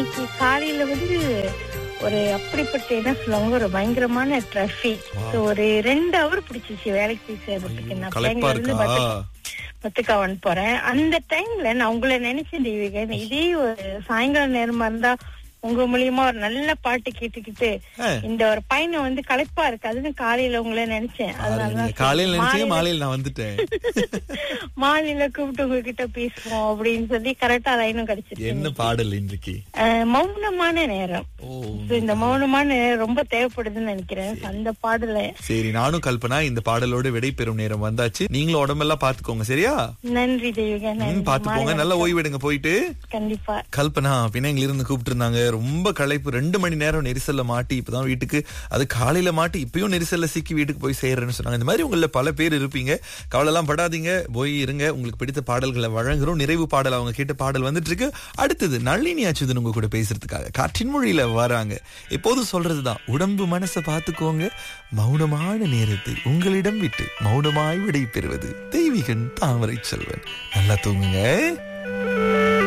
இன்னைக்கு காலையில வந்து ஒரு அப்படிப்பட்ட என்ன சொல்லுவாங்க ஒரு பயங்கரமான டிராபிக் ஒரு ரெண்டு ஹவர் பிடிச்சிச்சு வேலைக்கு போய் சேர்றதுக்கு நான் களைப்பா பிள்ளைங்க வந்து இருக்கா பத்து- பத்துக்காவன் போறேன் அந்த டைம்ல நான் உங்களை நினைச்சேன் தெய்வீகன் இதே ஒரு சாயங்கால நேரமா இருந்தா உங்க மூலியமா ஒரு நல்ல பாட்டு கேட்டுக்கிட்டு ஆ. இந்த ஒரு பையனை வந்து களைப்பா இருக்கு அதுன்னு காலையில உங்களை நினைச்சேன் அதனாலதான் சரி, காலையில நினைச்சீங்க மாலையில- மாலையில நான் வந்துட்டேன் மாலையில கூப்பிட்டு உங்ககிட்ட பேசுவோம் அப்படின்னு சொல்லி கரெக்டா லைனும் கிடைச்சிருக்கு என்ன பாடல் இன்றைக்கு அஹ், மௌனமான நேரம் ஓ So, இந்த மௌனமான நேரம் ரொம்ப தேவைப்படுதுன்னு நினைக்கிறேன் அந்த பாடல சரி நானும் கல்பனா இந்த பாடலோட விடை பெறும் நேரம் வந்தாச்சு நீங்களும் உடம்பெல்லாம் பாத்துக்கோங்க சரியா நன்றி தெய்வீக ம், நன்றி பாத்து போங்க மாலை நல்லா ஓய்வெடுங்க போயிட்டு கண்டிப்பா கல்பனா பிணையங்கள இருந்து கூப்பிட்டு இருந்தாங்க ரொம்ப களைப்பு ரெண்டு மணி நேரம் நெரிசல்ல மாட்டி இப்பதான் வீட்டுக்கு அது காலையில மாட்டி இப்பயும் நெரிசல்ல சிக்கி வீட்டுக்கு போய் சேர்றேன்னு சொன்னாங்க இந்த மாதிரி உங்கள பல பேர் இருப்பீங்க கவலைலாம் படாதீங்க போய் இருங்க உங்களுக்கு பிடித்த பாடல்களை வழங்குறோம் நிறைவு பாடல் அவங்க கேட்ட பாடல் வந்துட்டு இருக்கு அடுத்தது நளினி அச்சுதன் உங்க கூட பேசுறதுக்காக காற்றின் மொழியில வராங்க எப்போதும் சொல்றதுதான் உடம்பு மனசை பார்த்துக்கோங்க மௌனமான நேரத்தை உங்களிடம் விட்டு மௌனமாய் விடை பெறுவது தெய்வீகன் தாமரை செல்வன் நல்லா தூங்குங்க